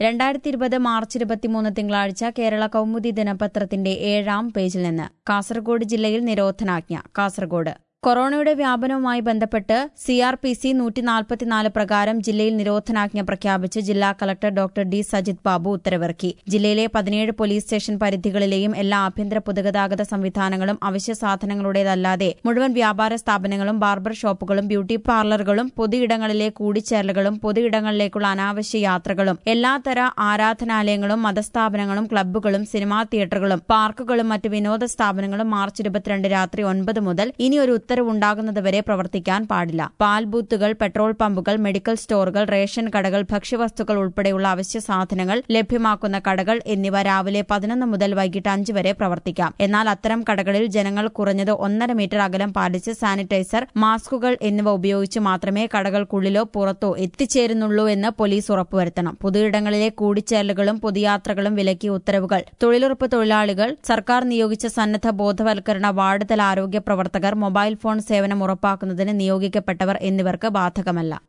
രണ്ടായിരത്തി ഇരുപത് മാർച്ച് ഇരുപത്തിമൂന്ന് തിങ്കളാഴ്ച കേരള കൗമുദി ദിനപത്രത്തിന്റെ ഏഴാം പേജിൽ നിന്ന് കാസർഗോഡ് ജില്ലയിൽ നിരോധനാജ്ഞ കാസർഗോഡ് കൊറോണയുടെ വ്യാപനവുമായി ബന്ധപ്പെട്ട് സി ആർ പി സി നൂറ്റി നാൽപ്പത്തിനാല് പ്രകാരം ജില്ലയിൽ നിരോധനാജ്ഞ പ്രഖ്യാപിച്ച് ജില്ലാ കളക്ടർ ഡോക്ടർ ഡി സജിത് ബാബു ഉത്തരവിറക്കി ജില്ലയിലെ പതിനേഴ് പോലീസ് സ്റ്റേഷൻ പരിധികളിലെയും എല്ലാ ആഭ്യന്തര പൊതുഗതാഗത സംവിധാനങ്ങളും അവശ്യ സാധനങ്ങളുടേതല്ലാതെ മുഴുവൻ വ്യാപാര സ്ഥാപനങ്ങളും ബാർബർ ഷോപ്പുകളും ബ്യൂട്ടി പാർലറുകളും പൊതുയിടങ്ങളിലെ കൂടിച്ചേരലുകളും പൊതുയിടങ്ങളിലേക്കുള്ള അനാവശ്യ യാത്രകളും എല്ലാത്തര ആരാധനാലയങ്ങളും മതസ്ഥാപനങ്ങളും ക്ലബ്ബുകളും സിനിമാ തിയേറ്ററുകളും പാർക്കുകളും മറ്റ് വിനോദ സ്ഥാപനങ്ങളും മാർച്ച് ഇരുപത്തിരണ്ട് രാത്രി ഒൻപത് മുതൽ ഇനി ഒരു ഉത്തരവുണ്ടാകുന്നതുവരെ പ്രവർത്തിക്കാൻ പാടില്ല പാൽ ബൂത്തുകൾ പെട്രോൾ പമ്പുകൾ മെഡിക്കൽ സ്റ്റോറുകൾ റേഷൻ കടകൾ ഭക്ഷ്യവസ്തുക്കൾ ഉൾപ്പെടെയുള്ള അവശ്യ സാധനങ്ങൾ ലഭ്യമാക്കുന്ന കടകൾ എന്നിവ രാവിലെ പതിനൊന്ന് മുതൽ വൈകിട്ട് അഞ്ച് വരെ പ്രവർത്തിക്കാം എന്നാൽ അത്തരം കടകളിൽ ജനങ്ങൾ കുറഞ്ഞത് ഒന്നര മീറ്റർ അകലം പാലിച്ച് സാനിറ്റൈസർ മാസ്കുകൾ എന്നിവ ഉപയോഗിച്ച് മാത്രമേ കടകൾക്കുള്ളിലോ പുറത്തോ എത്തിച്ചേരുന്നുള്ളൂ എന്ന് പോലീസ് ഉറപ്പുവരുത്തണം പൊതുയിടങ്ങളിലെ കൂടിച്ചേരലുകളും പൊതുയാത്രകളും വിലക്കിയ ഉത്തരവുകൾ തൊഴിലുറപ്പ് തൊഴിലാളികൾ സർക്കാർ നിയോഗിച്ച സന്നദ്ധ ബോധവൽക്കരണ വാർഡ് തല ആരോഗ്യ പ്രവർത്തകർ മൊബൈൽ ഫോൺ സേവനം ഉറപ്പാക്കുന്നതിന് നിയോഗിക്കപ്പെട്ടവർ എന്നിവർക്ക് ബാധകമല്ല